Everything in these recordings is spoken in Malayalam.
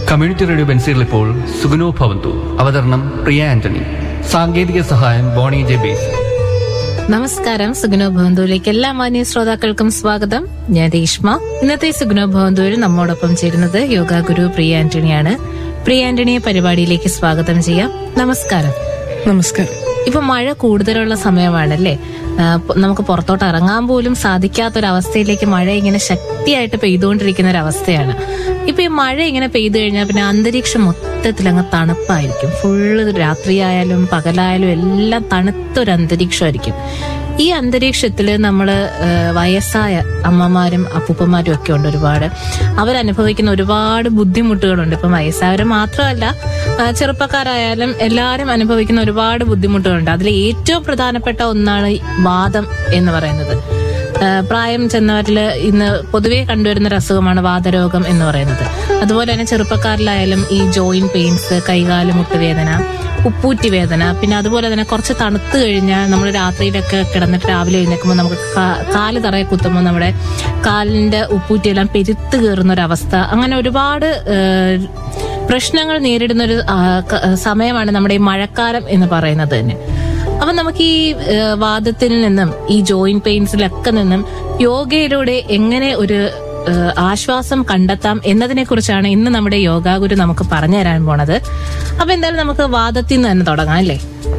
കമ്മ്യൂണിറ്റി റേഡിയോ ബെൻസികൾ ഇപ്പോൾ സുഗനോ ഭവന്തു അവതരണം പ്രിയ ആന്റണി സാങ്കേതിക സഹായം ബോണി ജെ ബേസ് നമസ്കാരം സുഗുണോ ഭവന്തുവിലേക്ക് എല്ലാ മാന്യ ശ്രോതാക്കൾക്കും സ്വാഗതം ഞാൻ രേഷ്മ ഇന്നത്തെ സുഗുണോ ഭവന്തുവിൽ നമ്മോടൊപ്പം ചേരുന്നത് യോഗ ഗുരു പ്രിയ ആന്റണിയാണ് പ്രിയ ആന്റണിയെ പരിപാടിയിലേക്ക് സ്വാഗതം ചെയ്യാം നമസ്കാരം നമസ്കാരം ഇപ്പൊ മഴ കൂടുതലുള്ള സമയമാണല്ലേ ആ, പ- നമുക്ക് പുറത്തോട്ട് ഇറങ്ങാൻ പോലും സാധിക്കാത്തൊരവസ്ഥയിലേക്ക് മഴ ഇങ്ങനെ ശക്തിയായിട്ട് പെയ്തുകൊണ്ടിരിക്കുന്ന ഒരു അവസ്ഥയാണ് ഇപ്പൊ ഈ മഴ ഇങ്ങനെ പെയ്തു കഴിഞ്ഞാൽ പിന്നെ അന്തരീക്ഷം മൊത്തത്തിൽ അങ്ങ് തണുപ്പായിരിക്കും ഫുള്ള് രാത്രിയായാലും പകലായാലും എല്ലാം തണുത്തൊരു അന്തരീക്ഷമായിരിക്കും ഈ അന്തരീക്ഷത്തിൽ നമ്മൾ വയസ്സായ അമ്മമാരും അപ്പൂപ്പന്മാരും ഒക്കെ ഉണ്ട് ഒരുപാട് അവരനുഭവിക്കുന്ന ഒരുപാട് ബുദ്ധിമുട്ടുകളുണ്ട് ഇപ്പം വയസ്സായവർ മാത്രമല്ല ആ, ചെറുപ്പക്കാരായാലും എല്ലാവരും അനുഭവിക്കുന്ന ഒരുപാട് ബുദ്ധിമുട്ടുകളുണ്ട് അതിൽ ഏറ്റവും പ്രധാനപ്പെട്ട ഒന്നാണ് ഈ വാദം എന്ന് പറയുന്നത് ആ, പ്രായം ചെന്നവരിൽ ഇന്ന് പൊതുവെ കണ്ടുവരുന്ന ഒരു അസുഖമാണ് വാതരോഗം എന്ന് പറയുന്നത് അതുപോലെ തന്നെ ചെറുപ്പക്കാരിലായാലും ഈ ജോയിന്റ് പെയിൻസ് കൈകാല് മുട്ടുവേദന ഉപ്പൂറ്റി വേദന പിന്നെ അതുപോലെ തന്നെ കുറച്ച് തണുത്ത് കഴിഞ്ഞാൽ നമ്മൾ രാത്രിയിലൊക്കെ കിടന്നിട്ട് രാവിലെ എഴുന്നേൽക്കുമ്പോൾ നമുക്ക് കാ- കാല് തറയെ കുത്തുമ്പോൾ നമ്മുടെ കാലിന്റെ ഉപ്പൂറ്റിയെല്ലാം പെരുത്ത് കയറുന്ന ഒരു അവസ്ഥ അങ്ങനെ ഒരുപാട് ഏഹ്, പ്രശ്നങ്ങൾ നേരിടുന്ന ഒരു ആ, ക- സമയമാണ് നമ്മുടെ ഈ മഴക്കാലം എന്ന് പറയുന്നത് തന്നെ അപ്പൊ നമുക്ക് ഈ ഏഹ്, വാദത്തിൽ നിന്നും ഈ ജോയിന്റ് പെയിൻസിലൊക്കെ നിന്നും യോഗയിലൂടെ എങ്ങനെ ഒരു ഏഹ്, ആശ്വാസം കണ്ടെത്താം എന്നതിനെ കുറിച്ചാണ് ഇന്ന് നമ്മുടെ യോഗാഗുരു നമുക്ക് പറഞ്ഞു തരാൻ പോണത് അപ്പൊ എന്തായാലും നമുക്ക് വാദത്തിൽ നിന്ന് തന്നെ തുടങ്ങാം അല്ലേ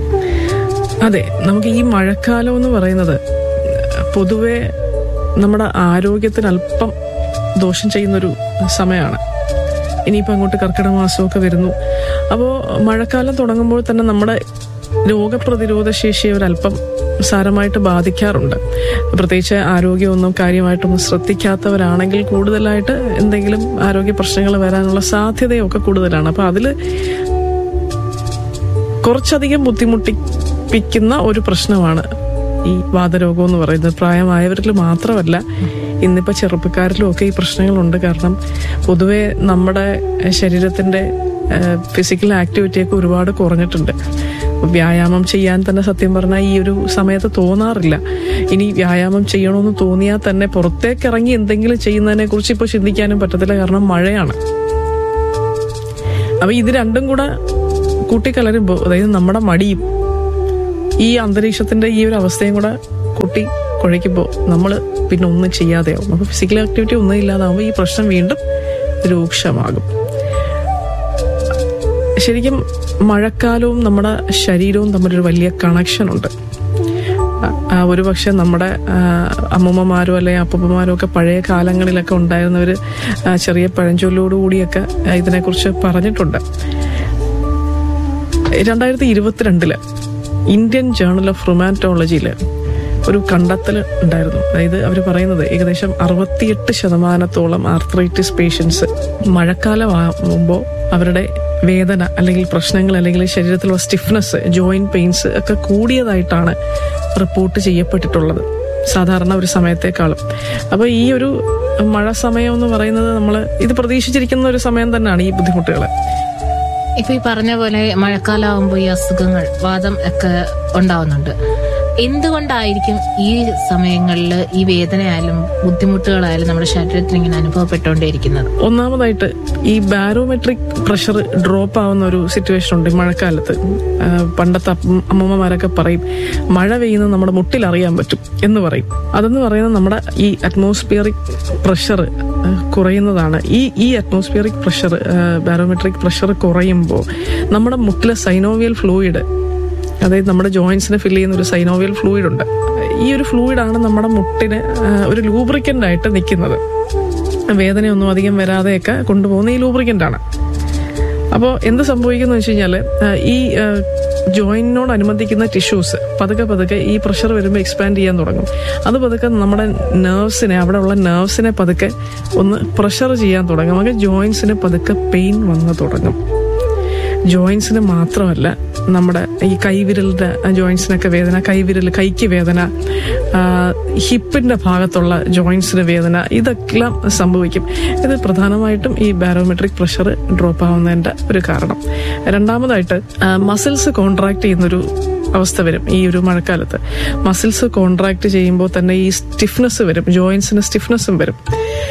അതെ നമുക്ക് ഈ മഴക്കാലം എന്ന് പറയുന്നത് പൊതുവെ നമ്മുടെ ആരോഗ്യത്തിന് അല്പം ദോഷം ചെയ്യുന്നൊരു സമയമാണ് ഇനിയിപ്പോൾ അങ്ങോട്ട് കർക്കിടക മാസമൊക്കെ വരുന്നു അപ്പോൾ മഴക്കാലം തുടങ്ങുമ്പോൾ തന്നെ നമ്മുടെ രോഗപ്രതിരോധ ശേഷിയെ ഒരല്പം സാരമായിട്ട് ബാധിക്കാറുണ്ട് പ്രത്യേകിച്ച് ആരോഗ്യമൊന്നും കാര്യമായിട്ടൊന്നും ശ്രദ്ധിക്കാത്തവരാണെങ്കിൽ കൂടുതലായിട്ട് എന്തെങ്കിലും ആരോഗ്യ പ്രശ്നങ്ങൾ വരാനുള്ള സാധ്യതയൊക്കെ കൂടുതലാണ് അപ്പോൾ അതിൽ കുറച്ചധികം ബുദ്ധിമുട്ടിപ്പിക്കുന്ന ഒരു പ്രശ്നമാണ് ഈ വാതരോഗം എന്ന് പറയുന്നത് പ്രായമായവരിൽ മാത്രമല്ല ഇന്നിപ്പോൾ ചെറുപ്പക്കാരിലും ഒക്കെ ഈ പ്രശ്നങ്ങളുണ്ട് കാരണം പൊതുവെ നമ്മുടെ ശരീരത്തിന്റെ ഫിസിക്കൽ ആക്ടിവിറ്റിയൊക്കെ ഒരുപാട് കുറഞ്ഞിട്ടുണ്ട് വ്യായാമം ചെയ്യാൻ തന്നെ സത്യം പറഞ്ഞാൽ ഈ ഒരു സമയത്ത് തോന്നാറില്ല ഇനി വ്യായാമം ചെയ്യണമെന്ന് തോന്നിയാൽ തന്നെ പുറത്തേക്ക് ഇറങ്ങി എന്തെങ്കിലും ചെയ്യുന്നതിനെ കുറിച്ച് ഇപ്പോൾ ചിന്തിക്കാനും പറ്റത്തില്ല കാരണം മഴയാണ് അപ്പൊ ഇത് രണ്ടും കൂടെ കൂട്ടിക്കലരുമ്പോൾ അതായത് നമ്മുടെ മടിയും ഈ അന്തരീക്ഷത്തിന്റെ ഈ ഒരു അവസ്ഥയും കൂടെ കൂട്ടി കുഴയ്ക്കുമ്പോൾ നമ്മൾ പിന്നെ ഒന്നും ചെയ്യാതെയാവും അപ്പൊ ഫിസിക്കൽ ആക്ടിവിറ്റി ഒന്നും ഇല്ലാതാവുമ്പോൾ ഈ പ്രശ്നം വീണ്ടും രൂക്ഷമാകും ശരിക്കും മഴക്കാലവും നമ്മുടെ ശരീരവും തമ്മിലൊരു വലിയ കണക്ഷൻ ഉണ്ട് ആ, ഒരു പക്ഷെ നമ്മുടെ ആ, അമ്മൂമ്മമാരോ അല്ലെങ്കിൽ അപ്പൂപ്പന്മാരോ ഒക്കെ പഴയ കാലങ്ങളിലൊക്കെ ഉണ്ടായിരുന്നവർ ചെറിയ പഴഞ്ചൊല്ലോടുകൂടിയൊക്കെ ആ, ഇതിനെക്കുറിച്ച് പറഞ്ഞിട്ടുണ്ട് രണ്ടായിരത്തി ഇരുപത്തിരണ്ടില് ഇന്ത്യൻ ജേണൽ ഓഫ് റൊമാറ്റോളജിയിൽ ഒരു കണ്ടെത്തൽ ഉണ്ടായിരുന്നു അതായത് അവർ പറയുന്നത് ഏകദേശം അറുപത്തിയെട്ട് ശതമാനത്തോളം ആർത്രൈറ്റിസ് പേഷ്യൻസ് മഴക്കാലമാകുമ്പോൾ അവരുടെ വേദന അല്ലെങ്കിൽ പ്രശ്നങ്ങൾ അല്ലെങ്കിൽ ശരീരത്തിലുള്ള സ്റ്റിഫ്നെസ് ജോയിന്റ് പെയിൻസ് ഒക്കെ കൂടിയതായിട്ടാണ് റിപ്പോർട്ട് ചെയ്യപ്പെട്ടിട്ടുള്ളത് സാധാരണ ഒരു സമയത്തേക്കാളും അപ്പോൾ ഈ ഒരു മഴ സമയം എന്ന് പറയുന്നത് നമ്മൾ ഇത് പ്രതീക്ഷിച്ചിരിക്കുന്ന ഒരു സമയം തന്നെയാണ് ഈ ബുദ്ധിമുട്ടുകൾ ഇപ്പൊ ഈ പറഞ്ഞ പോലെ മഴക്കാലമാകുമ്പോൾ ഈ അസുഖങ്ങൾ വാദം ഒക്കെ ഉണ്ടാവുന്നുണ്ട് എന്തുകൊണ്ടായിരിക്കും ഈ സമയങ്ങളിൽ ഈ വേദനയായാലും ബുദ്ധിമുട്ടുകളായാലും നമ്മുടെ ശരീരത്തിൽ ഇങ്ങനെ അനുഭവപ്പെട്ടുകൊണ്ടേയിരിക്കുന്നത് ഒന്നാമതായിട്ട് ഈ ബാരോമെട്രിക് പ്രഷർ ഡ്രോപ്പ് ആവുന്ന ഒരു സിറ്റുവേഷൻ ഉണ്ട് ഈ മഴക്കാലത്ത് ആ, പണ്ടത്തെ അപ്പ- അമ്മൂമ്മമാരൊക്കെ പറയും മഴ പെയ്യുന്നത് നമ്മുടെ മുട്ടിൽ അറിയാൻ പറ്റും എന്ന് പറയും അതെന്ന് പറയുന്നത് നമ്മുടെ ഈ അറ്റ്മോസ്ഫിയറിക് പ്രഷർ കുറയുന്നതാണ് ഈ ഈ അറ്റ്മോസ്ഫിയറിക് പ്രഷർ ബാരോമെട്രിക് പ്രഷർ കുറയുമ്പോൾ നമ്മുടെ മുട്ടിലെ സൈനോവിയൽ ഫ്ലൂയിഡ് അതായത് നമ്മുടെ ജോയിന്റ്സിനെ ഫില്ല് ചെയ്യുന്ന ഒരു സൈനോവിയൽ ഫ്ലൂയിഡ് ഉണ്ട് ഈ ഒരു ഫ്ലൂയിഡാണ് നമ്മുടെ മുട്ടിന് ആ, ഒരു ലൂബ്രിക്കൻ്റ് ആയിട്ട് നിൽക്കുന്നത് വേദനയൊന്നും അധികം വരാതെയൊക്കെ കൊണ്ടുപോകുന്ന ഈ ലൂബ്രിക്കൻ്റ് ആണ് അപ്പോൾ എന്ത് സംഭവിക്കുന്നു വെച്ച് കഴിഞ്ഞാൽ ഈ ജോയിന്റിനോട് അനുബന്ധിക്കുന്ന ടിഷ്യൂസ് പതുക്കെ പതുക്കെ ഈ പ്രഷർ വരുമ്പോൾ എക്സ്പാൻഡ് ചെയ്യാൻ തുടങ്ങും അത് പതുക്കെ നമ്മുടെ നെർവ്സിനെ അവിടെയുള്ള നെർവ്സിനെ പതുക്കെ ഒന്ന് പ്രഷർ ചെയ്യാൻ തുടങ്ങും അങ്ങനെ ജോയിന്റ്സിന് പതുക്കെ പെയിൻ വന്ന് തുടങ്ങും ജോയിൻസിന് മാത്രമല്ല നമ്മുടെ ഈ കൈവിരലിന്റെ ജോയിൻസിനൊക്കെ വേദന കൈവിരൽ കൈക്ക് വേദന ആ, ഹിപ്പിന്റെ ഭാഗത്തുള്ള ജോയിൻസിന് വേദന ഇതെല്ലാം സംഭവിക്കും ഇത് പ്രധാനമായിട്ടും ഈ ബാരോമെട്രിക് പ്രഷർ ഡ്രോപ്പ് ആവുന്നതിന്റെ ഒരു കാരണം രണ്ടാമതായിട്ട് മസിൽസ് കോൺട്രാക്ട് ചെയ്യുന്നൊരു അവസ്ഥ വരും ഈ ഒരു മഴക്കാലത്ത് മസിൽസ് കോൺട്രാക്ട് ചെയ്യുമ്പോൾ തന്നെ ഈ സ്റ്റിഫ്നെസ് വരും ജോയിൻസിന് സ്റ്റിഫ്നെസ്സും വരും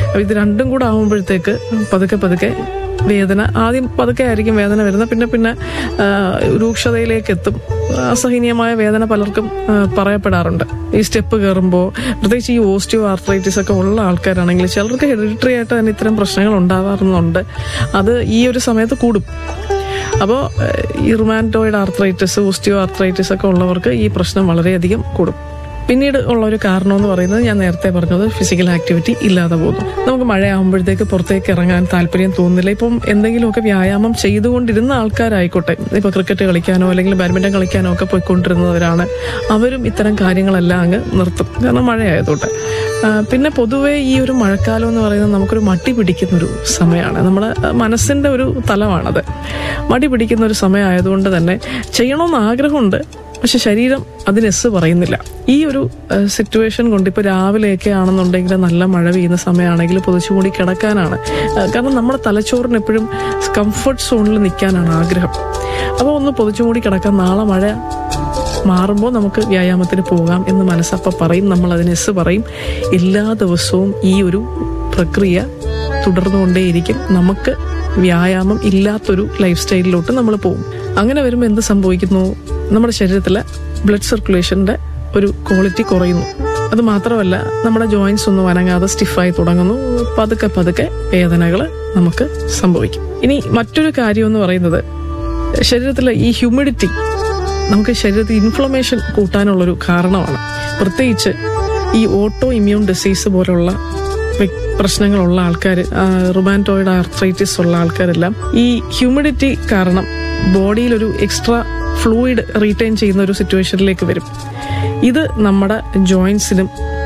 അപ്പൊ ഇത് രണ്ടും കൂടെ ആകുമ്പോഴത്തേക്ക് പതുക്കെ പതുക്കെ വേദന ആദ്യം പതുക്കെ ആയിരിക്കും വേദന വരുന്നത് പിന്നെ പിന്നെ ആ, രൂക്ഷതയിലേക്ക് എത്തും അസഹനീയമായ വേദന പലർക്കും ആ, പറയപ്പെടാറുണ്ട് ഈ സ്റ്റെപ്പ് കയറുമ്പോൾ പ്രത്യേകിച്ച് ഈ ഓസ്റ്റിയോ ആർത്രൈറ്റിസ് ഒക്കെ ഉള്ള ആൾക്കാരാണെങ്കിൽ ചിലർക്ക് ഹെറിഡിറ്ററി ആയിട്ട് തന്നെ ഇത്തരം പ്രശ്നങ്ങൾ ഉണ്ടാവാറുണ്ട് അത് ഈ ഒരു സമയത്ത് കൂടും അപ്പോൾ ഈ റുമാൻറ്റോയിഡ് ആർത്രൈറ്റിസ് ഓസ്റ്റിയോ ആർത്രൈറ്റിസ് ഒക്കെ ഉള്ളവർക്ക് ഈ പ്രശ്നം വളരെയധികം കൂടും പിന്നീട് ഉള്ള ഒരു കാരണം എന്ന് പറയുന്നത് ഞാൻ നേരത്തെ പറഞ്ഞത് ഫിസിക്കൽ ആക്ടിവിറ്റി ഇല്ലാതെ പോകുന്നു നമുക്ക് മഴയാകുമ്പോഴത്തേക്ക് പുറത്തേക്ക് ഇറങ്ങാൻ താല്പര്യം തോന്നുന്നില്ല ഇപ്പം എന്തെങ്കിലുമൊക്കെ വ്യായാമം ചെയ്തുകൊണ്ടിരുന്ന ആൾക്കാരായിക്കോട്ടെ ഇപ്പൊ ക്രിക്കറ്റ് കളിക്കാനോ അല്ലെങ്കിൽ ബാഡ്മിന്റൺ കളിക്കാനോ ഒക്കെ പോയിക്കൊണ്ടിരുന്നവരാണ് അവരും ഇത്തരം കാര്യങ്ങളെല്ലാം അങ്ങ് നിർത്തും കാരണം മഴയായതുകൊണ്ട് ആ, പിന്നെ പൊതുവേ ഈ ഒരു മഴക്കാലം എന്ന് പറയുന്നത് നമുക്കൊരു മടി പിടിക്കുന്ന ഒരു സമയമാണ് നമ്മുടെ ആ, മനസ്സിന്റെ ഒരു തലമാണത് മടി പിടിക്കുന്ന ഒരു സമയമായതുകൊണ്ട് തന്നെ ചെയ്യണമെന്ന് ആഗ്രഹമുണ്ട് പക്ഷെ ശരീരം അതിന് എസ് പറയുന്നില്ല ഈ ഒരു സിറ്റുവേഷൻ കൊണ്ട് ഇപ്പോൾ രാവിലെയൊക്കെ ആണെന്നുണ്ടെങ്കിൽ നല്ല മഴ പെയ്യുന്ന സമയമാണെങ്കിൽ പൊതിച്ചുകൂടി കിടക്കാനാണ് ആ, കാരണം നമ്മുടെ തലച്ചോറിന് എപ്പോഴും കംഫർട്ട് സോണിൽ നിൽക്കാനാണ് ആഗ്രഹം അപ്പോൾ ഒന്ന് പൊതിച്ചുകൂടി കിടക്കാൻ നാളെ മഴ മാറുമ്പോൾ നമുക്ക് വ്യായാമത്തിന് പോകാം എന്ന് മനസ്സപ്പ പറയും നമ്മൾ അതിന് എസ് പറയും എല്ലാ ദിവസവും ഈ ഒരു പ്രക്രിയ തുടർന്നുകൊണ്ടേയിരിക്കും നമുക്ക് വ്യായാമം ഇല്ലാത്തൊരു ലൈഫ് സ്റ്റൈലിലോട്ട് നമ്മൾ പോകും അങ്ങനെ വരുമ്പോൾ എന്ത് സംഭവിക്കുന്നു നമ്മുടെ ശരീരത്തിലെ ബ്ലഡ് സർക്കുലേഷന്റെ ഒരു ക്വാളിറ്റി കുറയുന്നു അത് മാത്രമല്ല നമ്മുടെ ജോയിന്റ്സ് ഒന്നും അനങ്ങാതെ സ്റ്റിഫായി തുടങ്ങുന്നു പതുക്കെ പതുക്കെ വേദനകൾ നമുക്ക് സംഭവിക്കും ഇനി മറ്റൊരു കാര്യം എന്ന് പറയുന്നത് ശരീരത്തിലെ ഈ ഹ്യൂമിഡിറ്റി നമുക്ക് ശരീരത്തിൽ ഇൻഫ്ലമേഷൻ കൂട്ടാനുള്ളൊരു കാരണമാണ് പ്രത്യേകിച്ച് ഈ ഓട്ടോ ഇമ്മ്യൂൺ ഡിസീസ് പോലുള്ള വ്യ- പ്രശ്നങ്ങളുള്ള ആൾക്കാർ റുമാൻറ്റോയിഡ് ആർത്രൈറ്റിസ് ഉള്ള ആൾക്കാരെല്ലാം ഈ ഹ്യൂമിഡിറ്റി കാരണം ബോഡിയിൽ ഒരു എക്സ്ട്രാ ഫ്ലൂയിഡ് റീറ്റെയിൻ ചെയ്യുന്ന ഒരു സിറ്റുവേഷനിലേക്ക് വരും ഇത് നമ്മുടെ ജോയിൻസിനും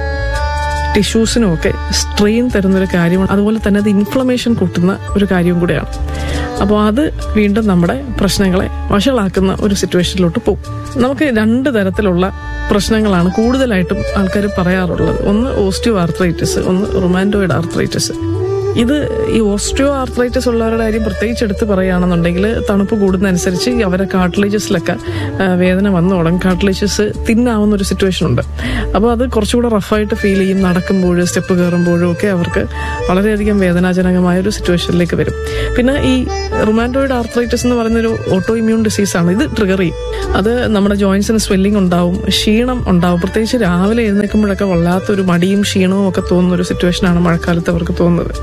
ടിഷ്യൂസിനും ഒക്കെ സ്ട്രെയിൻ തരുന്നൊരു കാര്യമാണ് അതുപോലെ തന്നെ അത് ഇൻഫ്ലമേഷൻ കൂട്ടുന്ന ഒരു കാര്യവും കൂടെയാണ് അപ്പോൾ അത് വീണ്ടും നമ്മുടെ പ്രശ്നങ്ങളെ വഷളാക്കുന്ന ഒരു സിറ്റുവേഷനിലോട്ട് പോകും നമുക്ക് രണ്ട് തരത്തിലുള്ള പ്രശ്നങ്ങളാണ് കൂടുതലായിട്ടും ആൾക്കാർ പറയാറുള്ളത് ഒന്ന് ഓസ്റ്റിയോ ആർത്രൈറ്റിസ് ഒന്ന് റൊമാൻറ്റോയിഡ് ആർത്രൈറ്റിസ് ഇത് ഈ ഓസ്റ്റിയോ ആർത്രൈറ്റിസ് ഉള്ളവരുടെ കാര്യം പ്രത്യേകിച്ച് എടുത്ത് പറയുകയാണെന്നുണ്ടെങ്കിൽ തണുപ്പ് കൂടുന്നതനുസരിച്ച് അവരെ കാർട്ടിലേജസിലൊക്കെ വേദന വന്നു തുടങ്ങും കാർട്ടിലേജസ് തിന്നാവുന്ന ഒരു സിറ്റുവേഷൻ ഉണ്ട് അപ്പോൾ അത് കുറച്ചുകൂടെ റഫായിട്ട് ഫീൽ ചെയ്യും നടക്കുമ്പോഴും സ്റ്റെപ്പ് കയറുമ്പോഴും ഒക്കെ അവർക്ക് വളരെയധികം വേദനാജനകമായ ഒരു സിറ്റുവേഷനിലേക്ക് വരും പിന്നെ ഈ റുമാൻറ്റോയിഡ് ആർത്രൈറ്റിസ് എന്ന് പറയുന്നൊരു ഓട്ടോ ഇമ്മ്യൂൺ ഡിസീസാണ് ഇത് ട്രിഗർ ചെയ്യും അത് നമ്മുടെ ജോയിൻസിന് സ്വെല്ലിംഗ് ഉണ്ടാവും ക്ഷീണം ഉണ്ടാവും പ്രത്യേകിച്ച് രാവിലെ എഴുന്നേൽക്കുമ്പോഴൊക്കെ വല്ലാത്തൊരു മടിയും ക്ഷീണവും ഒക്കെ തോന്നുന്ന ഒരു സിറ്റുവേഷനാണ് മഴക്കാലത്ത് അവർക്ക് തോന്നുന്നത്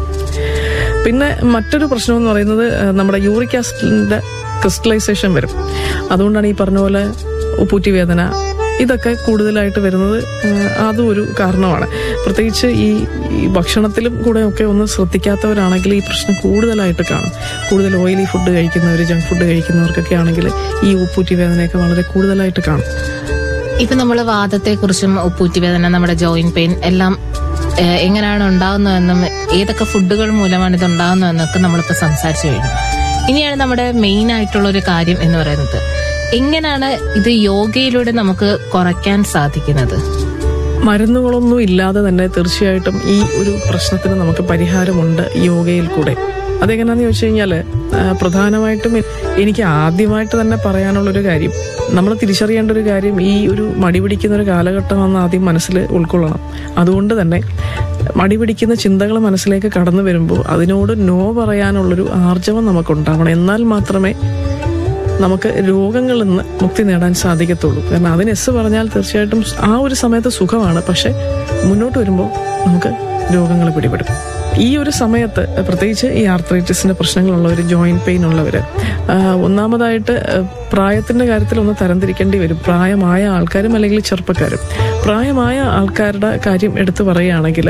പിന്നെ മറ്റൊരു പ്രശ്നം എന്ന് പറയുന്നത് ആ, നമ്മുടെ യൂറിക് ആസിഡിന്റെ ക്രിസ്റ്റലൈസേഷൻ വരും അതുകൊണ്ടാണ് ഈ പറഞ്ഞ പോലെ ഉപ്പൂറ്റി വേദന ഇതൊക്കെ കൂടുതലായിട്ട് വരുന്നത് ആ, അതും ഒരു കാരണമാണ് പ്രത്യേകിച്ച് ഈ ഈ ഭക്ഷണത്തിലും കൂടെ ഒക്കെ ഒന്ന് ശ്രദ്ധിക്കാത്തവരാണെങ്കിൽ ഈ പ്രശ്നം കൂടുതലായിട്ട് കാണും കൂടുതൽ ഓയിലി ഫുഡ് കഴിക്കുന്നവർ ജങ്ക് ഫുഡ് കഴിക്കുന്നവർക്കൊക്കെ ആണെങ്കിൽ ഈ ഉപ്പൂറ്റി വേദനയൊക്കെ വളരെ കൂടുതലായിട്ട് കാണും ഇപ്പൊ നമ്മൾ വാദത്തെക്കുറിച്ചും ഉപ്പൂറ്റുവേദന നമ്മുടെ ജോയിന്റ് പെയിൻ എല്ലാം ഏഹ്, എങ്ങനെയാണ് ഉണ്ടാകുന്നതെന്നും ഏതൊക്കെ ഫുഡുകൾ മൂലമാണ് ഇത് ഉണ്ടാകുന്നതെന്നൊക്കെ നമ്മളിപ്പോൾ സംസാരിച്ചു കഴിഞ്ഞു ഇനിയാണ് നമ്മുടെ മെയിൻ ആയിട്ടുള്ള ഒരു കാര്യം എന്ന് പറയുന്നത് എങ്ങനെയാണ് ഇത് യോഗയിലൂടെ നമുക്ക് കുറയ്ക്കാൻ സാധിക്കുന്നത് മരുന്നുകളൊന്നും ഇല്ലാതെ തന്നെ തീർച്ചയായിട്ടും ഈ ഒരു പ്രശ്നത്തിന് നമുക്ക് പരിഹാരമുണ്ട് യോഗയിൽ കൂടെ അതെങ്ങനെയാന്ന് ചോദിച്ചു കഴിഞ്ഞാൽ പ്രധാനമായിട്ടും എ- എനിക്ക് ആദ്യമായിട്ട് തന്നെ പറയാനുള്ളൊരു കാര്യം നമ്മൾ തിരിച്ചറിയേണ്ട ഒരു കാര്യം ഈ ഒരു മടി പിടിക്കുന്ന ഒരു കാലഘട്ടമെന്ന് ആദ്യം മനസ്സിൽ ഉൾക്കൊള്ളണം അതുകൊണ്ട് തന്നെ മടി പിടിക്കുന്ന ചിന്തകൾ മനസ്സിലേക്ക് കടന്നു വരുമ്പോൾ അതിനോട് നോ പറയാനുള്ളൊരു ആർജവം നമുക്കുണ്ടാവണം എന്നാൽ മാത്രമേ നമുക്ക് രോഗങ്ങളിൽ നിന്ന് മുക്തി നേടാൻ സാധിക്കത്തുള്ളൂ കാരണം അതിന് എസ് പറഞ്ഞാൽ തീർച്ചയായിട്ടും ആ ഒരു സമയത്ത് സുഖമാണ് പക്ഷെ മുന്നോട്ട് വരുമ്പോൾ നമുക്ക് രോഗങ്ങൾ പിടിപെടും ഈ ഒരു സമയത്ത് പ്രത്യേകിച്ച് ഈ ആർത്രൈറ്റിസിന്റെ പ്രശ്നങ്ങളുള്ളവർ ജോയിന്റ് പെയിൻ ഉള്ളവർ ഒന്നാമതായിട്ട് ആ, പ്രായത്തിന്റെ കാര്യത്തിൽ ഒന്ന് തരംതിരിക്കേണ്ടി വരും പ്രായമായ ആൾക്കാരും അല്ലെങ്കിൽ ചെറുപ്പക്കാരും പ്രായമായ ആൾക്കാരുടെ കാര്യം എടുത്തു പറയുകയാണെങ്കിൽ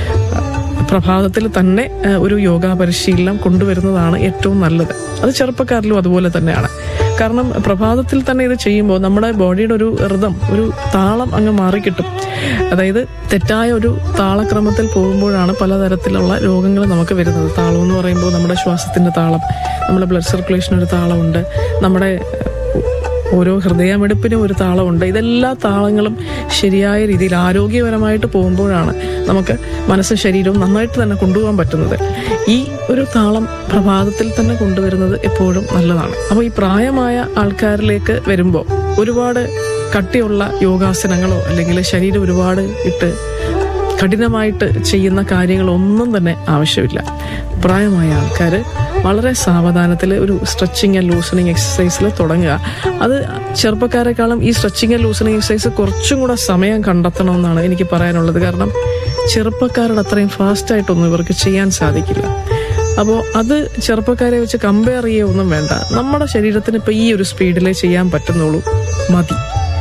പ്രഭാതത്തിൽ തന്നെ ആ, ഒരു യോഗ പരിശീലനം കൊണ്ടുവരുന്നതാണ് ഏറ്റവും നല്ലത് അത് ചെറുപ്പക്കാരിലും അതുപോലെ തന്നെയാണ് കാരണം പ്രഭാതത്തിൽ തന്നെ ഇത് ചെയ്യുമ്പോൾ നമ്മുടെ ബോഡിയുടെ ഒരു ഋതം ഒരു താളം അങ്ങ് മാറിക്കിട്ടും അതായത് തെറ്റായ ഒരു താളക്രമത്തിൽ പോകുമ്പോഴാണ് പലതരത്തിലുള്ള രോഗങ്ങൾ നമുക്ക് വരുന്നത് താളം എന്ന് പറയുമ്പോൾ നമ്മുടെ ശ്വാസത്തിന്റെ താളം നമ്മുടെ ബ്ലഡ് സർക്കുലേഷൻ ഒരു താളമുണ്ട് നമ്മുടെ ഓരോ ഹൃദയമെടുപ്പിനും ഒരു താളമുണ്ട് ഇതെല്ലാ താളങ്ങളും ശരിയായ രീതിയിൽ ആരോഗ്യപരമായിട്ട് പോകുമ്പോഴാണ് നമുക്ക് മനസ്സും ശരീരവും നന്നായിട്ട് തന്നെ കൊണ്ടുപോകാൻ പറ്റുന്നത് ഈ ഒരു താളം പ്രഭാതത്തിൽ തന്നെ കൊണ്ടുവരുന്നത് എപ്പോഴും നല്ലതാണ് അപ്പോൾ ഈ പ്രായമായ ആൾക്കാരിലേക്ക് വരുമ്പോൾ ഒരുപാട് കട്ടിയുള്ള യോഗാസനങ്ങളോ അല്ലെങ്കിൽ ശരീരം ഒരുപാട് ഇട്ട് കഠിനമായിട്ട് ചെയ്യുന്ന കാര്യങ്ങളൊന്നും തന്നെ ആവശ്യമില്ല പ്രായമായ ആൾക്കാർ വളരെ സാവധാനത്തിൽ ഒരു സ്ട്രെച്ചിങ് ആൻഡ് ലൂസണിങ് എക്സസൈസിൽ തുടങ്ങുക അത് ചെറുപ്പക്കാരെക്കാളും ഈ സ്ട്രെച്ചിങ് ആൻഡ് ലൂസണിങ് എക്സസൈസ് കുറച്ചും കൂടെ സമയം കണ്ടെത്തണമെന്നാണ് എനിക്ക് പറയാനുള്ളത് കാരണം ചെറുപ്പക്കാരുടെ അത്രയും ഫാസ്റ്റായിട്ടൊന്നും ഇവർക്ക് ചെയ്യാൻ സാധിക്കില്ല അപ്പോൾ അത് ചെറുപ്പക്കാരെ വെച്ച് കമ്പയർ ഒന്നും വേണ്ട നമ്മുടെ ശരീരത്തിന് ഇപ്പം ഈ ഒരു സ്പീഡിലേ ചെയ്യാൻ പറ്റുന്നുള്ളൂ മതി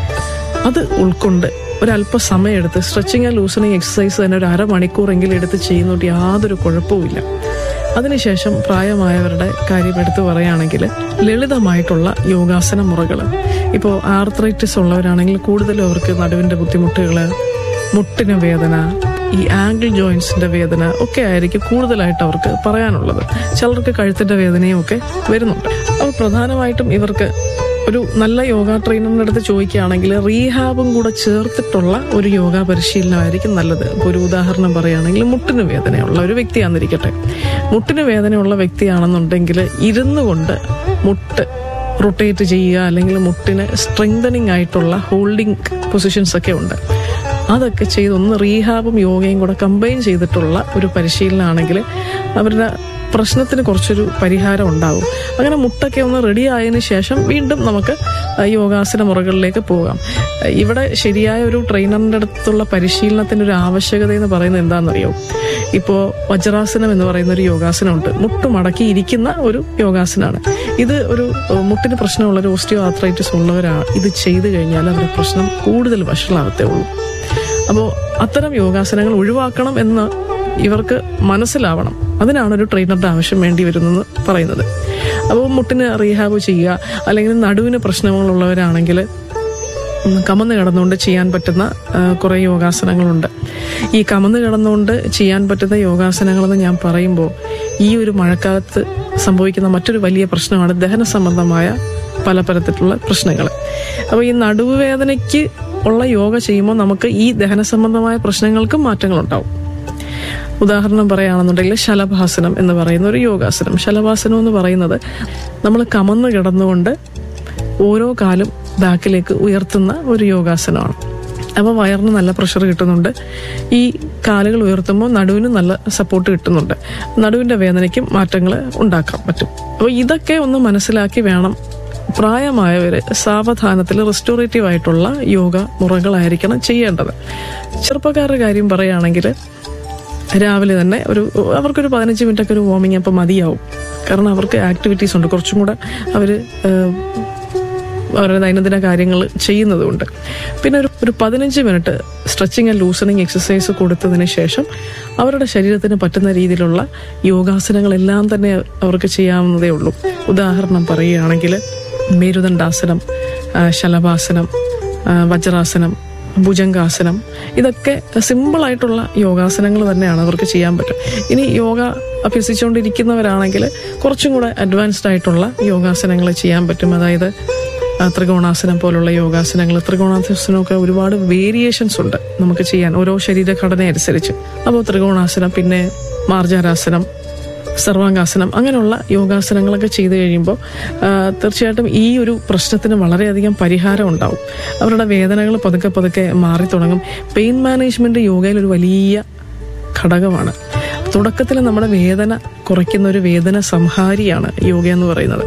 അത് ഉൾക്കൊണ്ട് ഒരല്പ സമയമെടുത്ത് സ്ട്രെച്ചിങ് ആൻഡ് ലൂസണിങ് എക്സസൈസ് തന്നെ ഒരു അരമണിക്കൂറെങ്കിലും എടുത്ത് ചെയ്യുന്നതുകൊണ്ട് യാതൊരു കുഴപ്പവുമില്ല അതിനുശേഷം പ്രായമായവരുടെ കാര്യം എടുത്തു പറയുകയാണെങ്കിൽ ലളിതമായിട്ടുള്ള യോഗാസന മുറകൾ ഇപ്പോൾ ആർത്രൈറ്റിസ് ഉള്ളവരാണെങ്കിൽ കൂടുതലും അവർക്ക് നടുവിൻ്റെ ബുദ്ധിമുട്ടുകൾ മുട്ടിന് വേദന ഈ ആംഗിൾ ജോയിൻസിന്റെ വേദന ഒക്കെ ആയിരിക്കും കൂടുതലായിട്ട് അവർക്ക് പറയാനുള്ളത് ചിലർക്ക് കഴുത്തിന്റെ വേദനയും ഒക്കെ വരുന്നുണ്ട് അപ്പോൾ പ്രധാനമായിട്ടും ഇവർക്ക് ഒരു നല്ല യോഗ ട്രെയിനറിന്റെ അടുത്ത് ചോദിക്കുകയാണെങ്കിൽ റീഹാബും കൂടെ ചേർത്തിട്ടുള്ള ഒരു യോഗ പരിശീലനമായിരിക്കും നല്ലത് ഇപ്പോൾ ഒരു ഉദാഹരണം പറയുകയാണെങ്കിൽ മുട്ടിന് വേദനയുള്ള ഒരു വ്യക്തിയാണെന്നിരിക്കട്ടെ മുട്ടിന് വേദനയുള്ള വ്യക്തിയാണെന്നുണ്ടെങ്കിൽ ഇരുന്നു കൊണ്ട് മുട്ട് റൊട്ടേറ്റ് ചെയ്യുക അല്ലെങ്കിൽ മുട്ടിന് സ്ട്രെങ്തനിങ് ആയിട്ടുള്ള ഹോൾഡിംഗ് പൊസിഷൻസ് ഒക്കെ ഉണ്ട് അതൊക്കെ ചെയ്ത് ഒന്ന് റീഹാബും യോഗയും കൂടെ കമ്പൈൻ ചെയ്തിട്ടുള്ള ഒരു പരിശീലനമാണെങ്കിൽ അവരുടെ പ്രശ്നത്തിന് കുറച്ചൊരു പരിഹാരം ഉണ്ടാവും അങ്ങനെ മുട്ടൊക്കെ ഒന്ന് റെഡി ആയതിനു ശേഷം വീണ്ടും നമുക്ക് യോഗാസന മുറകളിലേക്ക് പോകാം ഇവിടെ ശരിയായ ഒരു ട്രെയിനറിൻ്റെ അടുത്തുള്ള പരിശീലനത്തിൻ്റെ ഒരു ആവശ്യകത എന്ന് പറയുന്നത് എന്താണെന്നറിയോ ഇപ്പോൾ വജ്രാസനം എന്ന് പറയുന്ന ഒരു യോഗാസനമുണ്ട് മുട്ട് മടക്കി ഇരിക്കുന്ന ഒരു യോഗാസനമാണ് ഇത് ഒരു ഏഹ്, മുട്ടിന് പ്രശ്നമുള്ള ഒരു ഓസ്റ്റിയോ ആർത്രൈറ്റിസ് ഉള്ളവരാണ് ഇത് ചെയ്തു കഴിഞ്ഞാൽ അവരുടെ പ്രശ്നം കൂടുതൽ വഷളാവത്തേ ഉള്ളൂ അപ്പോൾ അത്തരം യോഗാസനങ്ങൾ ഒഴിവാക്കണം എന്ന് ഇവർക്ക് മനസ്സിലാവണം അതിനാണ് ഒരു ട്രെയിനറുടെ ആവശ്യം വേണ്ടി വരുന്നത് പറയുന്നത് അപ്പോൾ മുട്ടിന് റീഹാബ് ചെയ്യുക അല്ലെങ്കിൽ നടുവിന് പ്രശ്നങ്ങളുള്ളവരാണെങ്കിൽ ഉം, കമന്ന് കിടന്നുകൊണ്ട് ചെയ്യാൻ പറ്റുന്ന ആ, കുറേ യോഗാസനങ്ങളുണ്ട് ഈ കമന്ന് കിടന്നുകൊണ്ട് ചെയ്യാൻ പറ്റുന്ന യോഗാസനങ്ങളെന്ന് ഞാൻ പറയുമ്പോൾ ഈ ഒരു മഴക്കാലത്ത് സംഭവിക്കുന്ന മറ്റൊരു വലിയ പ്രശ്നമാണ് ദഹന സംബന്ധമായ പല തരത്തിലുള്ള പ്രശ്നങ്ങൾ അപ്പോൾ ഈ നടുവ് വേദനയ്ക്ക് ഉള്ള യോഗ ചെയ്യുമ്പോൾ നമുക്ക് ഈ ദഹന സംബന്ധമായ പ്രശ്നങ്ങൾക്കും മാറ്റങ്ങളുണ്ടാവും ഉദാഹരണം പറയുകയാണെന്നുണ്ടെങ്കിൽ ശലഭാസനം എന്ന് പറയുന്ന ഒരു യോഗാസനം ശലഭാസനം എന്ന് പറയുന്നത് നമ്മൾ കമന്ന് കിടന്നുകൊണ്ട് ഓരോ കാലും ബാക്കിലേക്ക് ഉയർത്തുന്ന ഒരു യോഗാസനമാണ് അപ്പോൾ വയറിന് നല്ല പ്രഷർ കിട്ടുന്നുണ്ട് ഈ കാലുകൾ ഉയർത്തുമ്പോൾ നടുവിന് നല്ല സപ്പോർട്ട് കിട്ടുന്നുണ്ട് നടുവിൻ്റെ വേദനയ്ക്കും മാറ്റങ്ങൾ ഉണ്ടാക്കാൻ പറ്റും അപ്പോൾ ഇതൊക്കെ ഒന്ന് മനസ്സിലാക്കി വേണം പ്രായമായവർ സാവധാനത്തിൽ റെസ്റ്റോറേറ്റീവ് ആയിട്ടുള്ള യോഗ മുറകളായിരിക്കണം ചെയ്യേണ്ടത് ചെറുപ്പക്കാരുടെ കാര്യം പറയുകയാണെങ്കിൽ രാവിലെ തന്നെ ഒരു അവർക്കൊരു പതിനഞ്ച് മിനിറ്റ് ഒക്കെ ഒരു വാർമിംഗ് അപ്പം മതിയാവും കാരണം അവർക്ക് ആക്ടിവിറ്റീസ് ഉണ്ട് കുറച്ചും കൂടെ അവർ അവരുടെ ദൈനംദിന കാര്യങ്ങൾ ചെയ്യുന്നതുകൊണ്ട് പിന്നെ ഒരു ഒരു പതിനഞ്ച് minute stretching and loosening exercise കൊടുത്തതിന് ശേഷം അവരുടെ ശരീരത്തിന് പറ്റുന്ന രീതിയിലുള്ള യോഗാസനങ്ങളെല്ലാം തന്നെ അവർക്ക് ചെയ്യാവുന്നതേ ഉള്ളൂ ഉദാഹരണം പറയുകയാണെങ്കിൽ മേരുദണ്ഡാസനം ആ, ശലഭാസനം ആ, വജ്രാസനം ഭുജംഗാസനം ഇതൊക്കെ സിമ്പിൾ ആയിട്ടുള്ള യോഗാസനങ്ങൾ തന്നെയാണ് അവർക്ക് ചെയ്യാൻ പറ്റും ഇനി യോഗ അഭ്യസിച്ചുകൊണ്ടിരിക്കുന്നവരാണെങ്കിൽ കുറച്ചും കൂടെ അഡ്വാൻസ്ഡ് ആയിട്ടുള്ള യോഗാസനങ്ങൾ ചെയ്യാൻ പറ്റും അതായത് ആ, ത്രികോണാസനം പോലുള്ള യോഗാസനങ്ങൾ ത്രികോണാസനമൊക്കെ ഒരുപാട് വേരിയേഷൻസ് ഉണ്ട് നമുക്ക് ചെയ്യാൻ ഓരോ ശരീരഘടന അനുസരിച്ച് അപ്പോൾ ത്രികോണാസനം പിന്നെ മാർജാരാസനം സർവാംഗാസനം അങ്ങനെയുള്ള യോഗാസനങ്ങളൊക്കെ ചെയ്തു കഴിയുമ്പോൾ ആ, തീർച്ചയായിട്ടും ഈ ഒരു പ്രശ്നത്തിന് വളരെയധികം പരിഹാരം ഉണ്ടാവും അവരുടെ വേദനകൾ പതുക്കെ പതുക്കെ മാറി തുടങ്ങും പെയിൻ മാനേജ്മെന്റ് യോഗയിൽ ഒരു വലിയ ഘടകമാണ് തുടക്കത്തിൽ നമ്മുടെ വേദന കുറയ്ക്കുന്ന ഒരു വേദന സംഹാരിയാണ് യോഗ എന്ന് പറയുന്നത്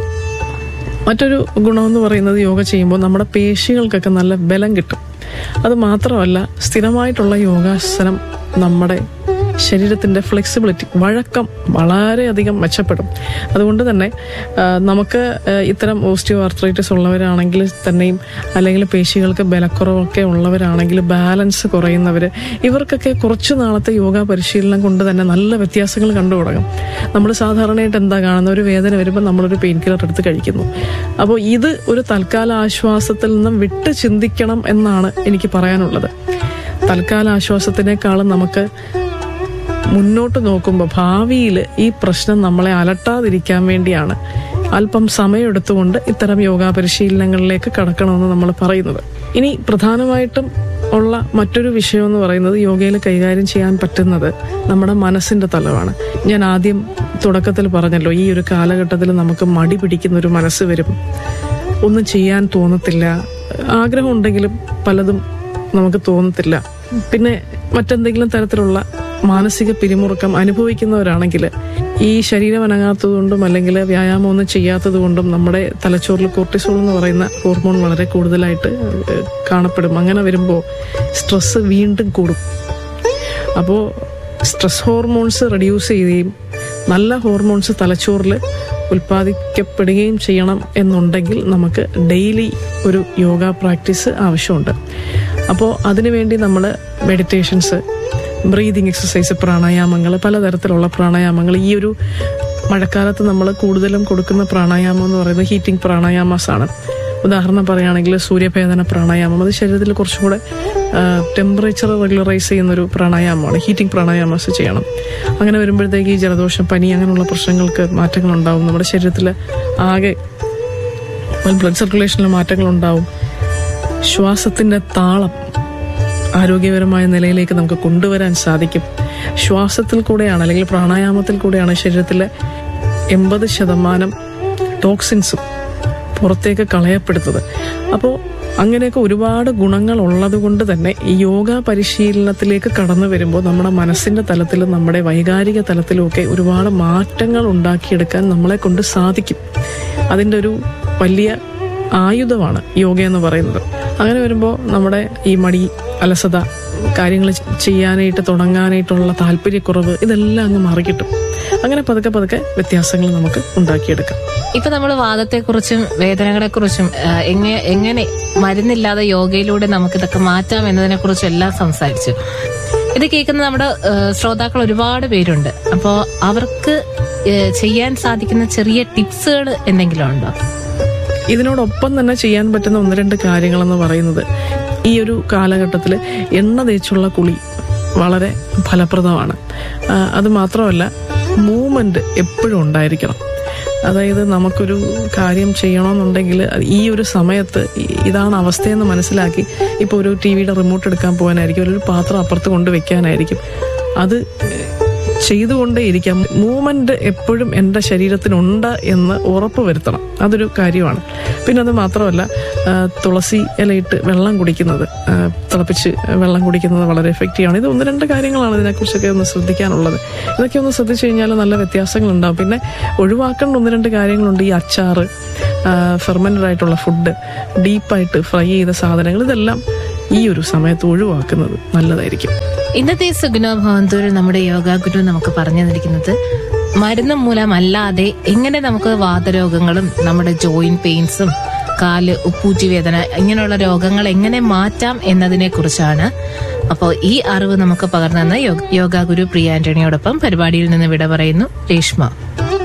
മറ്റൊരു ഗുണമെന്ന് പറയുന്നത് യോഗ ചെയ്യുമ്പോൾ നമ്മുടെ പേശികൾക്കൊക്കെ നല്ല ബലം കിട്ടും അത് മാത്രമല്ല സ്ഥിരമായിട്ടുള്ള യോഗാസനം നമ്മുടെ ശരീരത്തിൻ്റെ ഫ്ലെക്സിബിലിറ്റി വഴക്കം വളരെയധികം മെച്ചപ്പെടും അതുകൊണ്ട് തന്നെ ആ, നമുക്ക് ആ, ഇത്തരം ഓസ്റ്റിയോ ആർത്രൈറ്റിസ് ഉള്ളവരാണെങ്കിൽ തന്നെയും അല്ലെങ്കിൽ പേശികൾക്ക് ബലക്കുറവൊക്കെ ഉള്ളവരാണെങ്കിൽ ബാലൻസ് കുറയുന്നവർ ഇവർക്കൊക്കെ കുറച്ച് നാളത്തെ യോഗ പരിശീലനം കൊണ്ട് തന്നെ നല്ല വ്യത്യാസങ്ങൾ കണ്ടു തുടങ്ങും നമ്മൾ സാധാരണയായിട്ട് എന്താ കാണുന്ന ഒരു വേദന വരുമ്പോൾ നമ്മളൊരു പെയിൻ കില്ലർ എടുത്ത് കഴിക്കുന്നു അപ്പോൾ ഇത് ഒരു തൽക്കാല ആശ്വാസത്തിൽ നിന്നും വിട്ട് ചിന്തിക്കണം എന്നാണ് എനിക്ക് പറയാനുള്ളത് തൽക്കാല ആശ്വാസത്തിനേക്കാളും നമുക്ക് മുന്നോട്ട് നോക്കുമ്പോൾ ഭാവിയിൽ ഈ പ്രശ്നം നമ്മളെ അലട്ടാതിരിക്കാൻ വേണ്ടിയാണ് അല്പം സമയമെടുത്തുകൊണ്ട് ഇത്തരം യോഗാ പരിശീലനങ്ങളിലേക്ക് കടക്കണമെന്ന് നമ്മൾ പറയുന്നത് ഇനി പ്രധാനമായിട്ടും ഉള്ള മറ്റൊരു വിഷയം എന്ന് പറയുന്നത് യോഗയിൽ കൈകാര്യം ചെയ്യാൻ പറ്റുന്നത് നമ്മുടെ മനസ്സിന്റെ തലമാണ് ഞാൻ ആദ്യം തുടക്കത്തിൽ പറഞ്ഞല്ലോ ഈ ഒരു കാലഘട്ടത്തിൽ നമുക്ക് മടി പിടിക്കുന്ന ഒരു മനസ്സ് വരും ഒന്നും ചെയ്യാൻ തോന്നത്തില്ല ആഗ്രഹം ഉണ്ടെങ്കിലും പലതും നമുക്ക് തോന്നത്തില്ല പിന്നെ മറ്റെന്തെങ്കിലും തരത്തിലുള്ള മാനസിക പിരിമുറുക്കം അനുഭവിക്കുന്നവരാണെങ്കിൽ ഈ ശരീരം അനങ്ങാത്തതുകൊണ്ടും അല്ലെങ്കിൽ വ്യായാമം ഒന്നും ചെയ്യാത്തത് കൊണ്ടും നമ്മുടെ തലച്ചോറിൽ കോർട്ടിസോൾ എന്ന് പറയുന്ന ഹോർമോൺ വളരെ കൂടുതലായിട്ട് ഏഹ്, കാണപ്പെടും അങ്ങനെ വരുമ്പോൾ സ്ട്രെസ് വീണ്ടും കൂടും അപ്പോൾ സ്ട്രെസ് ഹോർമോൺസ് റെഡ്യൂസ് ചെയ്യുകയും നല്ല ഹോർമോൺസ് തലച്ചോറിൽ ഉൽപ്പാദിക്കപ്പെടുകയും ചെയ്യണം എന്നുണ്ടെങ്കിൽ നമുക്ക് ഡെയിലി ഒരു യോഗ പ്രാക്ടീസ് ആവശ്യമുണ്ട് അപ്പോൾ അതിനുവേണ്ടി നമ്മൾ മെഡിറ്റേഷൻസ് ബ്രീതിങ് എക്സസൈസ് പ്രാണായാമങ്ങൾ പലതരത്തിലുള്ള പ്രാണായാമങ്ങൾ ഈ ഒരു മഴക്കാലത്ത് നമ്മൾ കൂടുതലും കൊടുക്കുന്ന പ്രാണായാമം എന്ന് പറയുന്നത് ഹീറ്റിംഗ് പ്രാണായാമാസ് ആണ് ഉദാഹരണം പറയുകയാണെങ്കിൽ സൂര്യഭേദന പ്രാണായാമം അത് ശരീരത്തിൽ കുറച്ചും കൂടെ ടെമ്പറേച്ചർ റെഗുലറൈസ് ചെയ്യുന്നൊരു പ്രാണായാമമാണ് ഹീറ്റിംഗ് പ്രാണായാമാസ് ചെയ്യണം അങ്ങനെ വരുമ്പോഴത്തേക്ക് ഈ ജലദോഷം പനി അങ്ങനെയുള്ള പ്രശ്നങ്ങൾക്ക് മാറ്റങ്ങൾ ഉണ്ടാവും നമ്മുടെ ശരീരത്തിൽ ആകെ ബ്ലഡ് സർക്കുലേഷനിൽ മാറ്റങ്ങൾ ഉണ്ടാവും ശ്വാസത്തിന്റെ താളം ആരോഗ്യപരമായ നിലയിലേക്ക് നമുക്ക് കൊണ്ടുവരാൻ സാധിക്കും ശ്വാസത്തിൽ കൂടെയാണ് അല്ലെങ്കിൽ പ്രാണായാമത്തിൽ കൂടെയാണ് ശരീരത്തിലെ എൺപത് ശതമാനം ടോക്സിൻസും പുറത്തേക്ക് കളയപ്പെടുന്നത് അപ്പോൾ അങ്ങനെയൊക്കെ ഒരുപാട് ഗുണങ്ങൾ ഉള്ളത് കൊണ്ട് തന്നെ ഈ യോഗ പരിശീലനത്തിലേക്ക് കടന്നു വരുമ്പോൾ നമ്മുടെ മനസ്സിന്റെ തലത്തിലും നമ്മുടെ വൈകാരിക തലത്തിലും ഒക്കെ ഒരുപാട് മാറ്റങ്ങൾ ഉണ്ടാക്കിയെടുക്കാൻ നമ്മളെ കൊണ്ട് സാധിക്കും അതിൻ്റെ ഒരു വലിയ ആയുധമാണ് യോഗ എന്ന് പറയുന്നത് അങ്ങനെ വരുമ്പോൾ നമ്മുടെ ഈ മടി അലസത കാര്യങ്ങൾ ചെയ്യാനായിട്ട് തുടങ്ങാനായിട്ടുള്ള താല്പര്യക്കുറവ് ഇതെല്ലാം അങ്ങ് മാറിക്കിട്ടും അങ്ങനെ പതുക്കെ പതുക്കെ വ്യത്യാസങ്ങൾ നമുക്ക് ഉണ്ടാക്കിയെടുക്കാം ഇപ്പൊ നമ്മൾ വാദത്തെക്കുറിച്ചും വേദനകളെക്കുറിച്ചും ആ, എങ്ങനെ എങ്ങനെ മരുന്നില്ലാതെ യോഗയിലൂടെ നമുക്ക് ഇതൊക്കെ മാറ്റാം എന്നതിനെ കുറിച്ചും എല്ലാം സംസാരിച്ചു ഇത് കേൾക്കുന്ന നമ്മുടെ ആ, ശ്രോതാക്കൾ ഒരുപാട് പേരുണ്ട് അപ്പോൾ അവർക്ക് ഏ, ചെയ്യാൻ സാധിക്കുന്ന ചെറിയ ടിപ്സുകൾ എന്തെങ്കിലും ഉണ്ടോ ഇതിനോടൊപ്പം തന്നെ ചെയ്യാൻ പറ്റുന്ന ഒന്ന് രണ്ട് കാര്യങ്ങളെന്ന് പറയുന്നത് ഈ ഒരു കാലഘട്ടത്തിൽ എണ്ണ തേച്ചുള്ള കുളി വളരെ ഫലപ്രദമാണ് ആ, അത് മാത്രമല്ല മൂവ്മെന്റ് എപ്പോഴും ഉണ്ടായിരിക്കണം അതായത് നമുക്കൊരു കാര്യം ചെയ്യണമെന്നുണ്ടെങ്കിൽ അത് ഈ ഒരു സമയത്ത് ഇ- ഇതാണ് അവസ്ഥയെന്ന് മനസ്സിലാക്കി ഇപ്പോൾ ഒരു ടി വിയുടെ റിമോട്ട് എടുക്കാൻ പോകാനായിരിക്കും ഒരു പാത്രം അപ്പുറത്ത് കൊണ്ട് വെക്കാനായിരിക്കും അത് ചെയ്തുകൊണ്ടേ ഇരിക്കാം മൂവ്മെന്റ് എപ്പോഴും എൻ്റെ ശരീരത്തിനുണ്ട് എന്ന് ഉറപ്പ് വരുത്തണം അതൊരു കാര്യമാണ് പിന്നെ അത് മാത്രമല്ല ആ, തുളസി ഇലയിട്ട് വെള്ളം കുടിക്കുന്നത് ആ, തിളപ്പിച്ച് വെള്ളം കുടിക്കുന്നത് വളരെ എഫക്റ്റീവാണ് ഇത് ഒന്ന് രണ്ട് കാര്യങ്ങളാണ് ഇതിനെക്കുറിച്ചൊക്കെ ഒന്ന് ശ്രദ്ധിക്കാനുള്ളത് ഇതൊക്കെ ഒന്ന് ശ്രദ്ധിച്ചു കഴിഞ്ഞാൽ നല്ല വ്യത്യാസങ്ങൾ ഉണ്ടാവും പിന്നെ ഒഴിവാക്കേണ്ട ഒന്ന് രണ്ട് കാര്യങ്ങളുണ്ട് ഈ അച്ചാറ് ഫെർമെന്റഡ് ആയിട്ടുള്ള ഫുഡ് ഡീപ്പായിട്ട് ഫ്രൈ ചെയ്ത സാധനങ്ങൾ ഇതെല്ലാം ഈ ഒരു സമയത്ത് ഒഴിവാക്കുന്നത് നല്ലതായിരിക്കും ഇന്നത്തെ സുഗുണ ഭവന്തൂരിൽ നമ്മുടെ യോഗ ഗുരു നമുക്ക് പറഞ്ഞു തന്നിരിക്കുന്നത് മരുന്ന് മൂലമല്ലാതെ എങ്ങനെ നമുക്ക് വാതരോഗങ്ങളും നമ്മുടെ ജോയിന്റ് പെയിൻസും കാല് ഉപ്പൂറ്റി വേദന ഇങ്ങനെയുള്ള രോഗങ്ങൾ എങ്ങനെ മാറ്റാം എന്നതിനെ കുറിച്ചാണ് അപ്പോൾ ഈ അറിവ് നമുക്ക് പകർന്നു തന്ന യോഗ ഗുരു പ്രിയ ആന്റണിയോടൊപ്പം പരിപാടിയിൽ നിന്ന് വിട പറയുന്നു രേഷ്മ